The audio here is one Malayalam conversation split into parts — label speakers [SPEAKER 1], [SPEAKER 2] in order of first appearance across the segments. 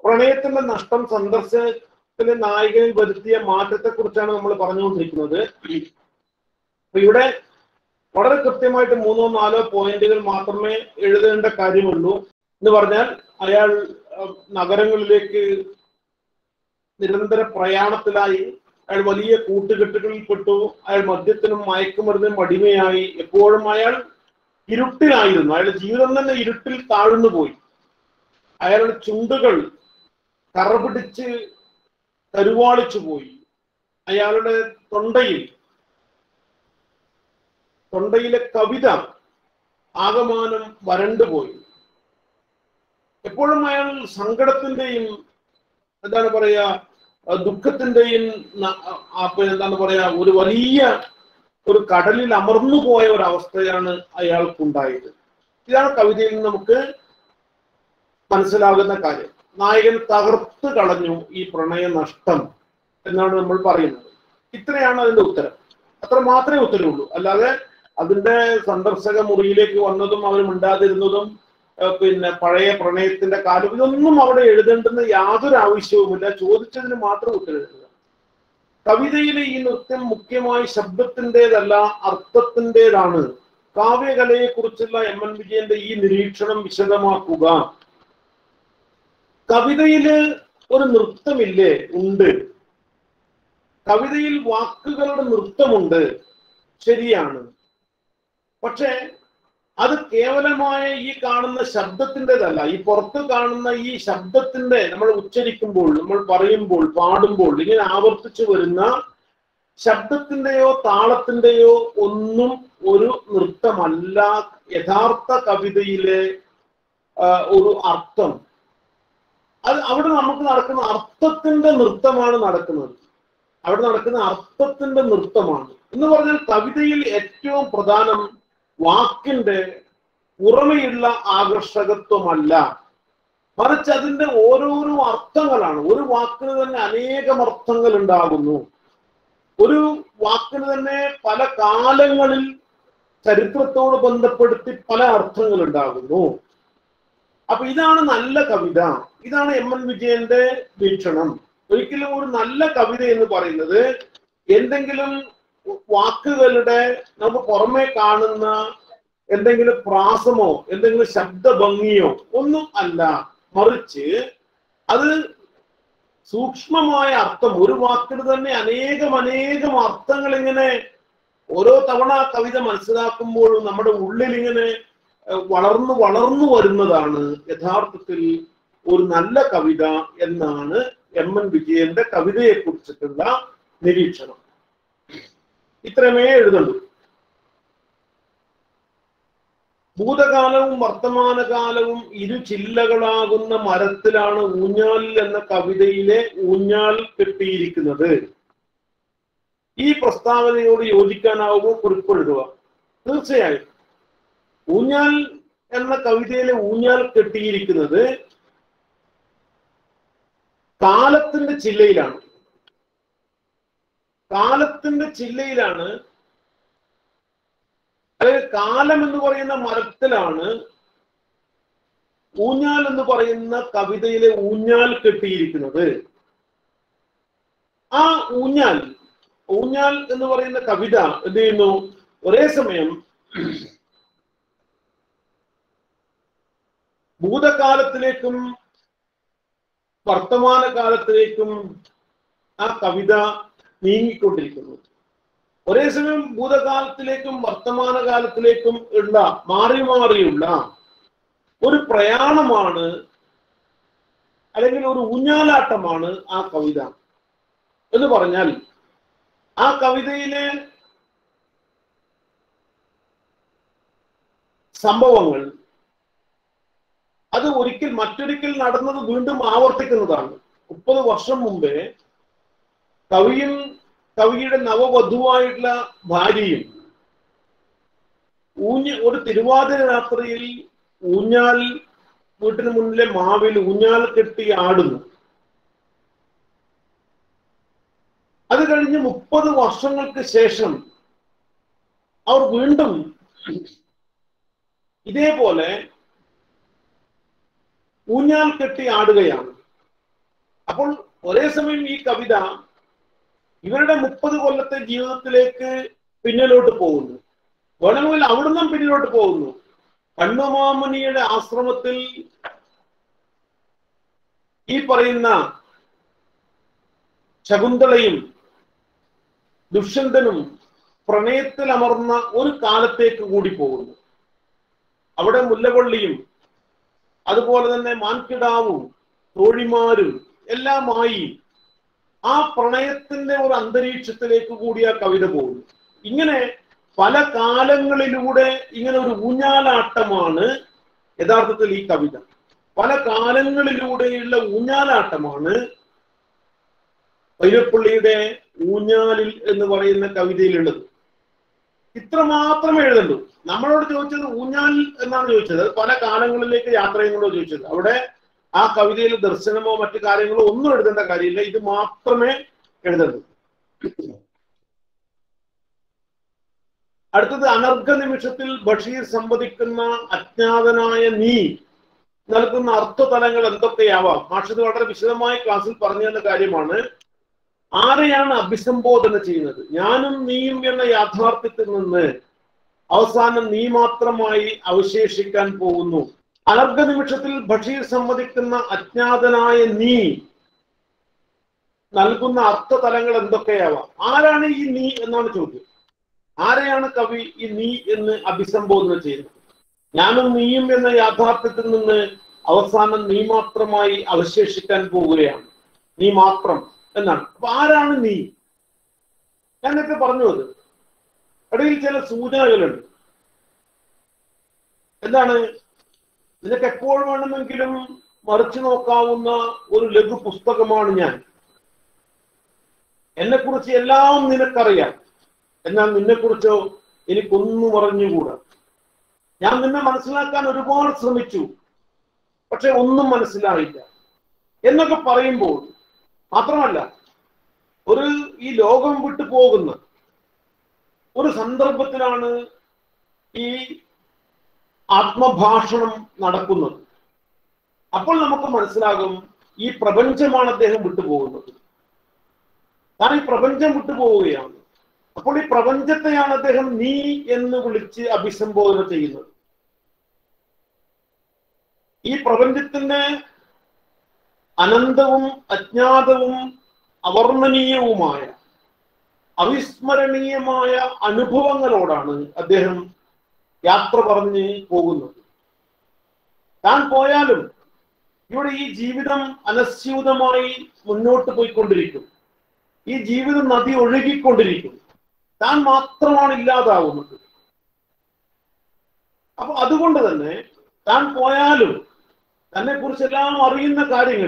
[SPEAKER 1] പ്രണയത്തിന്റെ നഷ്ടം സന്ദർശനത്തിലെ നായകനിൽ വരുത്തിയ മാറ്റത്തെ കുറിച്ചാണ് നമ്മൾ പറഞ്ഞുകൊണ്ടിരിക്കുന്നത് അപ്പൊ ഇവിടെ വളരെ കൃത്യമായിട്ട് മൂന്നോ നാലോ പോയിന്റുകൾ മാത്രമേ എഴുതേണ്ട കാര്യമുള്ളൂ എന്ന് പറഞ്ഞാൽ അയാൾ അഹ്, നഗരങ്ങളിലേക്ക് നിരന്തര പ്രയാണത്തിലായി അയാൾ വലിയ കൂട്ടുകെട്ടുകളിൽ പെട്ടു അയാൾ മദ്യത്തിനും മയക്കുമരുന്നിനും അടിമയായി എപ്പോഴും അയാൾ ഇരുട്ടിലായിരുന്നു അയാളുടെ ജീവിതം തന്നെ ഇരുട്ടിൽ താഴ്ന്നു പോയി അയാളുടെ ചുണ്ടുകൾ കറപിടിച്ച് കരുവാളിച്ചു പോയി അയാളുടെ തൊണ്ടയിൽ തൊണ്ടയിലെ കവിത ആകമാനം വരണ്ടുപോയി എപ്പോഴും അയാൾ സങ്കടത്തിന്റെയും എന്താണ് പറയാ അഹ് ദുഃഖത്തിന്റെയും ന- ആ പിന്നെ എന്താണ് പറയാ ഒരു വലിയ ഒരു കടലിൽ അമർന്നു പോയ ഒരു അവസ്ഥയാണ് അയാൾക്കുണ്ടായത് ഇതാണ് കവിതയിൽ നിന്ന് നമുക്ക് മനസ്സിലാകുന്ന കാര്യം നായകൻ തകർത്ത് കളഞ്ഞു ഈ പ്രണയ നഷ്ടം എന്നാണ് നമ്മൾ പറയുന്നത് ഇത്രയാണ് അതിന്റെ ഉത്തരം അത്ര മാത്രമേ ഉത്തരവുള്ളൂ അല്ലാതെ അതിന്റെ സന്ദർശക മുറിയിലേക്ക് വന്നതും അവർ മിണ്ടാതിരുന്നതും ഏഹ് പിന്നെ പഴയ പ്രണയത്തിന്റെ കാലം ഇതൊന്നും അവിടെ എഴുതേണ്ടുന്ന യാതൊരു ആവശ്യവുമില്ല ചോദിച്ചതിന് മാത്രം ഉത്തരം എഴുതുക കവിതയിലെ ഈ നൃത്യം മുഖ്യമായി ശബ്ദത്തിൻ്റെതല്ല അർത്ഥത്തിൻ്റെതാണ് കാവ്യകലയെ കുറിച്ചുള്ള എം എൻ വിജയന്റെ ഈ നിരീക്ഷണം വിശദമാക്കുക കവിതയില് ഒരു നൃത്തമില്ലേ ഉണ്ട് കവിതയിൽ വാക്കുകളുടെ നൃത്തമുണ്ട് ശരിയാണ് പക്ഷേ അത് കേവലമായ ഈ കാണുന്ന ശബ്ദത്തിൻ്റെതല്ല ഈ പുറത്ത് കാണുന്ന ഈ ശബ്ദത്തിന്റെ നമ്മൾ ഉച്ചരിക്കുമ്പോൾ നമ്മൾ പറയുമ്പോൾ പാടുമ്പോൾ ഇങ്ങനെ ആവർത്തിച്ചു വരുന്ന ശബ്ദത്തിന്റെയോ താളത്തിന്റെയോ ഒന്നും ഒരു നൃത്തമല്ല യഥാർത്ഥ കവിതയിലെ ആ, ഒരു അർത്ഥം അത് അവിടെ നമുക്ക് നടക്കുന്ന അർത്ഥത്തിന്റെ നൃത്തമാണ് നടക്കുന്നത് അവിടെ നടക്കുന്ന അർത്ഥത്തിന്റെ നൃത്തമാണ് എന്ന് പറഞ്ഞാൽ കവിതയിൽ ഏറ്റവും പ്രധാനം വാക്കിന്റെ പുറമെയുള്ള ആകർഷകത്വമല്ല മറിച്ച് അതിന്റെ ഓരോരോ അർത്ഥങ്ങളാണ് ഒരു വാക്കിന് തന്നെ അനേകം അർത്ഥങ്ങൾ ഉണ്ടാകുന്നു ഒരു വാക്കിന് തന്നെ പല കാലങ്ങളിൽ ചരിത്രത്തോട് ബന്ധപ്പെടുത്തി പല അർത്ഥങ്ങൾ ഉണ്ടാകുന്നു അപ്പൊ ഇതാണ് നല്ല കവിത ഇതാണ് എം എൻ വിജയന്റെ വീക്ഷണം ഒരിക്കലും ഒരു നല്ല കവിത എന്ന് പറയുന്നത് എന്തെങ്കിലും വാക്കുകളുടെ നമുക്ക് പുറമെ കാണുന്ന എന്തെങ്കിലും പ്രാസമോ എന്തെങ്കിലും ശബ്ദ ഭംഗിയോ ഒന്നും അല്ല മറിച്ച് അത് സൂക്ഷ്മമായ അർത്ഥം ഒരു വാക്കിന് തന്നെ അനേകം അനേകം അർത്ഥങ്ങൾ ഇങ്ങനെ ഓരോ തവണ ആ കവിത മനസ്സിലാക്കുമ്പോഴും നമ്മുടെ ഉള്ളിൽ ഇങ്ങനെ ഏഹ്, വളർന്നു വളർന്നു വരുന്നതാണ് യഥാർത്ഥത്തിൽ ഒരു നല്ല കവിത എന്നാണ് എം എൻ വിജയന്റെ കവിതയെ കുറിച്ചിട്ടുള്ള നിരീക്ഷണം ഇത്രമേ എഴുതുള്ളൂ ഭൂതകാലവും വർത്തമാനകാലവും ഇരു ചില്ലകളാകുന്ന മരത്തിലാണ് ഊഞ്ഞാലിൽ എന്ന കവിതയിലെ ഊഞ്ഞാൽ കെട്ടിയിരിക്കുന്നത് ഈ പ്രസ്താവനയോട് യോജിക്കാനാവുമോ കുറിപ്പെഴുതുക തീർച്ചയായും ഊഞ്ഞാൽ എന്ന കവിതയിലെ ഊഞ്ഞാൽ കെട്ടിയിരിക്കുന്നത് കാലത്തിന്റെ ചില്ലയിലാണ് കാലത്തിന്റെ ചില്ലയിലാണ് അതായത് കാലം എന്ന് പറയുന്ന മരത്തിലാണ് ഊഞ്ഞാൽ എന്ന് പറയുന്ന കവിതയിലെ ഊഞ്ഞാൽ കെട്ടിയിരിക്കുന്നത് ആ ഊഞ്ഞാൽ ഊഞ്ഞാൽ എന്ന് പറയുന്ന കവിത എന്ത് ചെയ്യുന്നു ഒരേ സമയം ഭൂതകാലത്തിലേക്കും വർത്തമാനകാലത്തിലേക്കും ആ കവിത നീങ്ങിക്കൊണ്ടിരിക്കുന്നു ഒരേ സമയം ഭൂതകാലത്തിലേക്കും വർത്തമാനകാലത്തിലേക്കും ഉള്ള മാറി മാറിയുള്ള ഒരു പ്രയാണമാണ് അല്ലെങ്കിൽ ഒരു ഊഞ്ഞാലാട്ടമാണ് ആ കവിത എന്ന് പറഞ്ഞാൽ ആ കവിതയിലെ സംഭവങ്ങൾ അത് ഒരിക്കൽ മറ്റൊരിക്കൽ നടന്നത് വീണ്ടും ആവർത്തിക്കുന്നതാണ് മുപ്പത് വർഷം മുമ്പേ കവിയും കവിയുടെ നവവധുവായിട്ടുള്ള ഭാര്യയും ഊഞ്ഞ ഒരു തിരുവാതിര രാത്രിയിൽ ഊഞ്ഞാൽ വീട്ടിന് മുന്നിലെ മാവിൽ ഊഞ്ഞാൽ കെട്ടി ആടുന്നു അത് കഴിഞ്ഞ് മുപ്പത് വർഷങ്ങൾക്ക് ശേഷം അവർ വീണ്ടും ഇതേപോലെ ഊഞ്ഞാൽ കെട്ടി ആടുകയാണ് അപ്പോൾ ഒരേ സമയം ഈ കവിത ഇവരുടെ മുപ്പത് കൊല്ലത്തെ ജീവിതത്തിലേക്ക് പിന്നിലോട്ട് പോകുന്നു വേണമെങ്കിൽ അവിടുന്ന് പിന്നിലോട്ട് പോകുന്നു കണ്ണുമാമുനിയുടെ ആശ്രമത്തിൽ ഈ പറയുന്ന ശകുന്തളയും ദുഷ്യന്തനും പ്രണയത്തിൽ അമർന്ന ഒരു കാലത്തേക്ക് കൂടി പോകുന്നു അവിടെ മുല്ലകൊള്ളിയും അതുപോലെ തന്നെ മാൻകിടാവും തോഴിമാരും എല്ലാമായി ആ പ്രണയത്തിന്റെ ഒരു അന്തരീക്ഷത്തിലേക്ക് കൂടി ആ കവിത പോകുന്നു ഇങ്ങനെ പല കാലങ്ങളിലൂടെ ഇങ്ങനെ ഒരു ഊഞ്ഞാലാട്ടമാണ് യഥാർത്ഥത്തിൽ ഈ കവിത പല കാലങ്ങളിലൂടെയുള്ള ഊഞ്ഞാലാട്ടമാണ് വൈരപ്പള്ളിയുടെ ഊഞ്ഞാലിൽ എന്ന് പറയുന്ന കവിതയിലുള്ളത് ഇത്ര മാത്രമേ എഴുതണ്ടൂ നമ്മളോട് ചോദിച്ചത് ഊഞ്ഞാൽ എന്നാണ് ചോദിച്ചത് അത് പല കാലങ്ങളിലേക്ക് യാത്ര ചെയ്യുന്നതോ ചോദിച്ചത് അവിടെ ആ കവിതയിൽ ദർശനമോ മറ്റു കാര്യങ്ങളോ ഒന്നും എഴുതേണ്ട കാര്യമില്ല ഇത് മാത്രമേ എഴുതണ്ടൂ അടുത്തത് അനർഘ നിമിഷത്തിൽ ബഷീർ സംവദിക്കുന്ന അജ്ഞാതനായ നീ നൽകുന്ന അർത്ഥതലങ്ങൾ എന്തൊക്കെയാവാം മാഷത് വളരെ വിശദമായി ക്ലാസ്സിൽ പറഞ്ഞു തന്ന കാര്യമാണ് ആരെയാണ് അഭിസംബോധന ചെയ്യുന്നത് ഞാനും നീയും എന്ന യാഥാർത്ഥ്യത്തിൽ നിന്ന് അവസാനം നീ മാത്രമായി അവശേഷിക്കാൻ പോകുന്നു അനർഘ നിമിഷത്തിൽ ബഷീർ സമ്മതിക്കുന്ന അജ്ഞാതനായ നീ നൽകുന്ന അർത്ഥതലങ്ങൾ എന്തൊക്കെയാവാം ആരാണ് ഈ നീ എന്നാണ് ചോദ്യം ആരെയാണ് കവി ഈ നീ എന്ന് അഭിസംബോധന ചെയ്യുന്നത് ഞാനും നീയും എന്ന യാഥാർത്ഥ്യത്തിൽ നിന്ന് അവസാനം നീ മാത്രമായി അവശേഷിക്കാൻ പോവുകയാണ് നീ മാത്രം എന്നാണ് അപ്പൊ ആരാണ് നീ ഞാൻ നേരത്തെ പറഞ്ഞു അത് ഇടയിൽ ചില സൂചനകളുണ്ട് എന്താണ് നിനക്ക് എപ്പോൾ വേണമെങ്കിലും മറിച്ചു നോക്കാവുന്ന ഒരു ലഘു പുസ്തകമാണ് ഞാൻ എന്നെക്കുറിച്ച് എല്ലാം നിനക്കറിയാം എന്നാൽ നിന്നെക്കുറിച്ചോ എനിക്കൊന്നും അറിഞ്ഞുകൂടാ ഞാൻ നിന്നെ മനസ്സിലാക്കാൻ ഒരുപാട് ശ്രമിച്ചു പക്ഷെ ഒന്നും മനസ്സിലായില്ല എന്നൊക്കെ പറയുമ്പോൾ മാത്രമല്ല ഒരു ഈ ലോകം വിട്ടു പോകുന്ന ഒരു സന്ദർഭത്തിലാണ് ഈ ആത്മഭാഷണം നടക്കുന്നത് അപ്പോൾ നമുക്ക് മനസ്സിലാകും ഈ പ്രപഞ്ചമാണ് അദ്ദേഹം വിട്ടുപോകുന്നത് താൻ ഈ പ്രപഞ്ചം വിട്ടുപോവുകയാണ് അപ്പോൾ ഈ പ്രപഞ്ചത്തെയാണ് അദ്ദേഹം നീ എന്ന് വിളിച്ച് അഭിസംബോധന ചെയ്യുന്നത് ഈ പ്രപഞ്ചത്തിന്റെ അനന്തവും അജ്ഞാതവും അവർണ്ണനീയവുമായ അവിസ്മരണീയമായ അനുഭവങ്ങളോടാണ് അദ്ദേഹം യാത്ര പറഞ്ഞ് പോകുന്നത് താൻ പോയാലും ഇവിടെ ഈ ജീവിതം അനസ്യൂതമായി മുന്നോട്ട് പോയിക്കൊണ്ടിരിക്കും ഈ ജീവിതം നദി ഒഴുകിക്കൊണ്ടിരിക്കും താൻ മാത്രമാണ് ഇല്ലാതാവുന്നത് അപ്പൊ അതുകൊണ്ട് തന്നെ താൻ പോയാലും തന്നെ കുറിച്ചെല്ലാം അറിയുന്ന കാര്യങ്ങൾ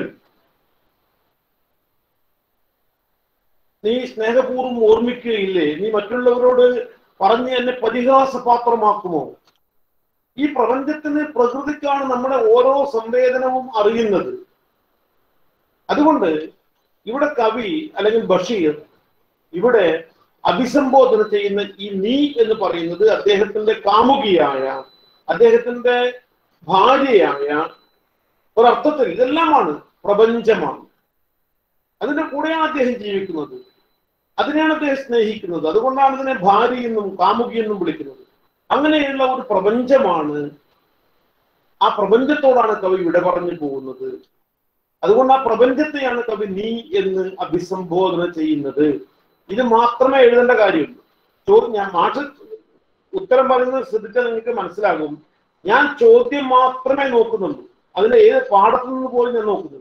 [SPEAKER 1] നീ സ്നേഹപൂർവ്വം ഓർമ്മിക്കുകയില്ലേ നീ മറ്റുള്ളവരോട് പറഞ്ഞ് എന്നെ പരിഹാസപാത്രമാക്കുമോ ഈ പ്രപഞ്ചത്തിന് പ്രകൃതിക്കാണ് നമ്മുടെ ഓരോ സംവേദനവും അറിയുന്നത് അതുകൊണ്ട് ഇവിടെ കവി അല്ലെങ്കിൽ ബഷീർ ഇവിടെ അഭിസംബോധന ചെയ്യുന്ന ഈ നീ എന്ന് പറയുന്നത് അദ്ദേഹത്തിന്റെ കാമുകിയായ അദ്ദേഹത്തിന്റെ ഭാര്യയായ ഒരർത്ഥത്തിൽ ഇതെല്ലാമാണ് പ്രപഞ്ചമാണ് അതിന്റെ കൂടെയാണ് അദ്ദേഹം ജീവിക്കുന്നത് അതിനെയാണ് അദ്ദേഹം സ്നേഹിക്കുന്നത് അതുകൊണ്ടാണ് ഇതിനെ ഭാര്യ എന്നും കാമുകി എന്നും വിളിക്കുന്നത് അങ്ങനെയുള്ള ഒരു പ്രപഞ്ചമാണ് ആ പ്രപഞ്ചത്തോടാണ് കവി വിട പറഞ്ഞു പോകുന്നത് അതുകൊണ്ട് ആ പ്രപഞ്ചത്തെയാണ് കവി നീ എന്ന് അഭിസംബോധന ചെയ്യുന്നത് ഇത് മാത്രമേ എഴുതേണ്ട കാര്യമുള്ളൂ ചോദ്യം ഞാൻ മാഷ് ഉത്തരം പറയുന്നത് ശ്രദ്ധിച്ചാൽ നിങ്ങൾക്ക് മനസ്സിലാകും ഞാൻ ചോദ്യം മാത്രമേ നോക്കുന്നുള്ളൂ അതിന്റെ ഏത് പാഠത്തു നിന്ന് പോലും ഞാൻ നോക്കുന്നില്ല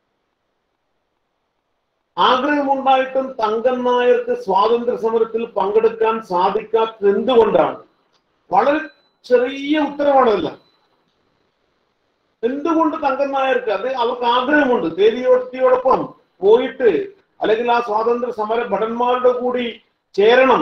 [SPEAKER 1] ആഗ്രഹമുണ്ടായിട്ടും തങ്കൻ നായർക്ക് സ്വാതന്ത്ര്യ സമരത്തിൽ പങ്കെടുക്കാൻ സാധിക്കാത്തത് എന്തുകൊണ്ടാണ് വളരെ ചെറിയ ഉത്തരവാണല്ല എന്തുകൊണ്ട് തങ്കൻ നായർക്ക് അത് അവർക്ക് ആഗ്രഹമുണ്ട് തേലിയോട്ടിയോടൊപ്പം പോയിട്ട് അല്ലെങ്കിൽ ആ സ്വാതന്ത്ര്യ സമര ഭടന്മാരുടെ കൂടി ചേരണം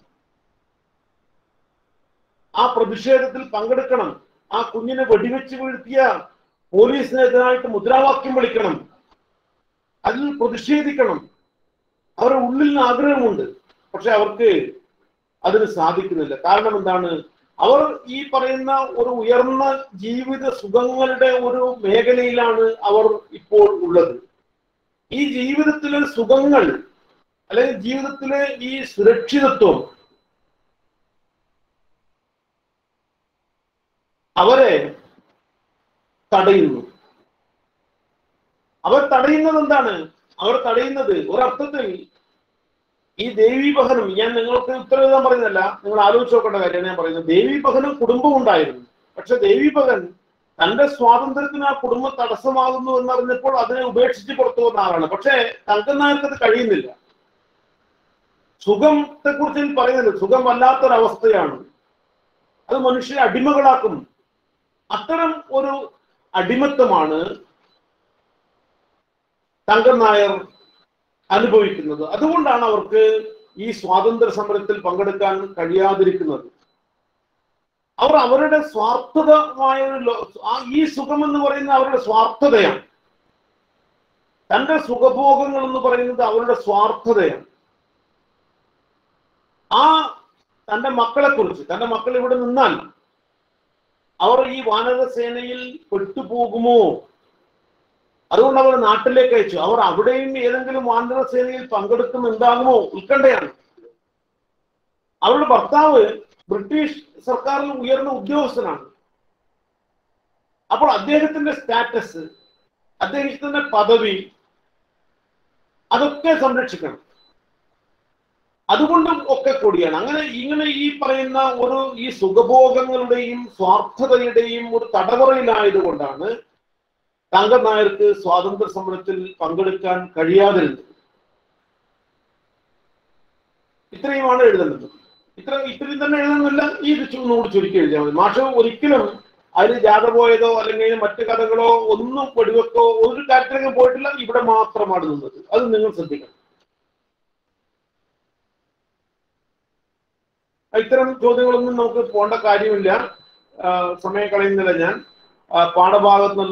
[SPEAKER 1] ആ പ്രതിഷേധത്തിൽ പങ്കെടുക്കണം ആ കുഞ്ഞിനെ വെടിവെച്ച് വീഴ്ത്തിയ പോലീസിനെതിരായിട്ട് മുദ്രാവാക്യം വിളിക്കണം അതിൽ പ്രതിഷേധിക്കണം അവരുടെ ഉള്ളിൽ ആഗ്രഹമുണ്ട് പക്ഷെ അവർക്ക് അതിന് സാധിക്കുന്നില്ല കാരണം എന്താണ് അവർ ഈ പറയുന്ന ഒരു ഉയർന്ന ജീവിത സുഖങ്ങളുടെ ഒരു മേഖലയിലാണ് അവർ ഇപ്പോൾ ഉള്ളത് ഈ ജീവിതത്തിലെ സുഖങ്ങൾ അല്ലെങ്കിൽ ജീവിതത്തിലെ ഈ സുരക്ഷിതത്വം അവരെ തടയുന്നു അവർ തടയുന്നത് എന്താണ് അവർ തടയുന്നത് ഒരർത്ഥത്തിൽ ഈ ദേവീപഹനം ഞാൻ നിങ്ങൾക്ക് ഉത്തരവിധാൻ പറയുന്നതല്ല നിങ്ങൾ ആലോചിച്ച് നോക്കേണ്ട കാര്യമാണ് ഞാൻ പറയുന്നത് ദേവീപഹനം കുടുംബം ഉണ്ടായിരുന്നു പക്ഷെ ദേവീപഹൻ തന്റെ സ്വാതന്ത്ര്യത്തിന് ആ കുടുംബം തടസ്സമാകുന്നു എന്നറിഞ്ഞപ്പോൾ അതിനെ ഉപേക്ഷിച്ച് പുറത്തു വന്ന ആളാണ് പക്ഷേ തങ്കം നായർക്ക് അത് കഴിയുന്നില്ല സുഖത്തെ കുറിച്ച് പറയുന്നത് സുഖം വല്ലാത്തൊരവസ്ഥയാണ് അത് മനുഷ്യരെ അടിമകളാക്കും അത്തരം ഒരു അടിമത്തമാണ് തങ്കം നായർ അനുഭവിക്കുന്നത് അതുകൊണ്ടാണ് അവർക്ക് ഈ സ്വാതന്ത്ര്യ സമരത്തിൽ പങ്കെടുക്കാൻ കഴിയാതിരിക്കുന്നത് അവർ അവരുടെ സ്വാർത്ഥതമായ ഒരു ലോ- ആ ഈ സുഖം എന്ന് പറയുന്നത് അവരുടെ സ്വാർത്ഥതയാണ് തന്റെ സുഖഭോഗങ്ങൾ എന്ന് പറയുന്നത് അവരുടെ സ്വാർത്ഥതയാണ് ആ തന്റെ മക്കളെ കുറിച്ച് തന്റെ മക്കൾ ഇവിടെ നിന്നാൽ അവർ ഈ വാനരസേനയിൽ പെട്ടുപോകുമോ അതുകൊണ്ട് അവർ നാട്ടിലേക്ക് അയച്ചു അവർ അവിടെയും ഏതെങ്കിലും വാനരസേനയിൽ പങ്കെടുക്കുന്നുണ്ടാകുമോ ഉത്കണ്ഠയാണ് അവരുടെ ഭർത്താവ് ബ്രിട്ടീഷ് സർക്കാരിൽ ഉയർന്ന ഉദ്യോഗസ്ഥനാണ് അപ്പോൾ അദ്ദേഹത്തിന്റെ സ്റ്റാറ്റസ് അദ്ദേഹത്തിന്റെ പദവി അതൊക്കെ സംരക്ഷിക്കണം അതുകൊണ്ടും ഒക്കെ കൂടിയാണ് അങ്ങനെ ഇങ്ങനെ ഈ പറയുന്ന ഒരു ഈ സുഖഭോഗങ്ങളുടെയും സ്വാർത്ഥതയുടെയും ഒരു തടവറയിലായതുകൊണ്ടാണ് തങ്കം നായർക്ക് സ്വാതന്ത്ര്യ സമരത്തിൽ പങ്കെടുക്കാൻ കഴിയാതിരുന്നത് ഇത്രയുമാണ് എഴുതേണ്ടത് ഇത്ര ഇത്രയും തന്നെ എഴുതുന്നില്ല ഈ ഇത് ചു- ഒന്നുകൂടി ചുരുക്കി എഴുതിയാൽ മതി മാഷ് ഒരിക്കലും അതിന് ജാഥ പോയതോ അല്ലെങ്കിൽ മറ്റു കഥകളോ ഒന്നും വെടിവെക്കോ ഒരു കാര്യത്തിലേക്കും പോയിട്ടില്ല ഇവിടെ മാത്രമാണ് നിന്നത് അത് നിങ്ങൾ ശ്രദ്ധിക്കണം ഇത്തരം ചോദ്യങ്ങളൊന്നും നമുക്ക് പോകേണ്ട കാര്യമില്ല ആ, സമയം കളയുന്നില്ല ഞാൻ ആ, പാഠഭാഗത്തു നിന്നല്ല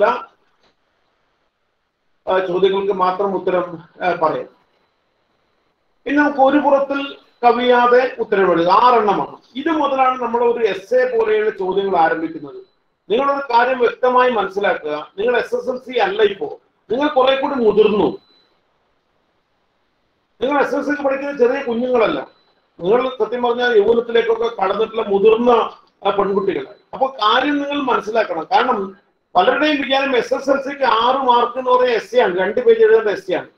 [SPEAKER 1] ആ, ചോദ്യങ്ങൾക്ക് മാത്രം ഉത്തരം ആ, പറയാം ഇനി നമുക്ക് ഒരു പുറത്തിൽ കവിയാതെ ഉത്തരം എഴുതുക ആറെണ്ണമാണ് ഇത് മുതലാണ് നമ്മൾ ഒരു എസ് എ പോലെയുള്ള ചോദ്യങ്ങൾ ആരംഭിക്കുന്നത് നിങ്ങളൊരു കാര്യം വ്യക്തമായി മനസ്സിലാക്കുക നിങ്ങൾ എസ് എസ് എൽ സി അല്ല ഇപ്പോ നിങ്ങൾ കുറെ കൂടി മുതിർന്നു നിങ്ങൾ എസ് എസ് എൽ സി പഠിക്കുന്ന ചെറിയ കുഞ്ഞുങ്ങളല്ല നിങ്ങൾ സത്യം പറഞ്ഞാൽ യൗവനത്തിലേക്കൊക്കെ കടന്നിട്ടുള്ള മുതിർന്ന ആ, പെൺകുട്ടികളാണ് അപ്പൊ കാര്യം നിങ്ങൾ മനസ്സിലാക്കണം കാരണം പലരുടെയും വിചാരം എസ് എസ് എൽ സിക്ക് ആറ് മാർക്ക് എന്ന് പറയുന്ന എസ് ആണ് രണ്ട് പേജ് എഴുതേണ്ട എസ് ആണ്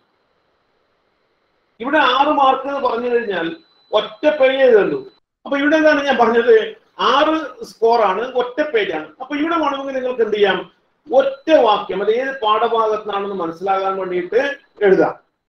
[SPEAKER 1] ഇവിടെ ആറ് മാർക്ക് എന്ന് പറഞ്ഞു കഴിഞ്ഞാൽ ഒറ്റ പേജ് എഴുതുള്ളൂ അപ്പൊ ഇവിടെ എന്താണ് ഞാൻ പറഞ്ഞത് ആറ് സ്കോറാണ് ഒറ്റ പേജാണ് അപ്പൊ ഇവിടെ വേണമെങ്കിൽ നിങ്ങൾക്ക് എന്ത് ചെയ്യാം ഒറ്റ വാക്യം അത് ഏത് പാഠഭാഗത്താണെന്ന് മനസ്സിലാകാൻ വേണ്ടിയിട്ട് എഴുതാം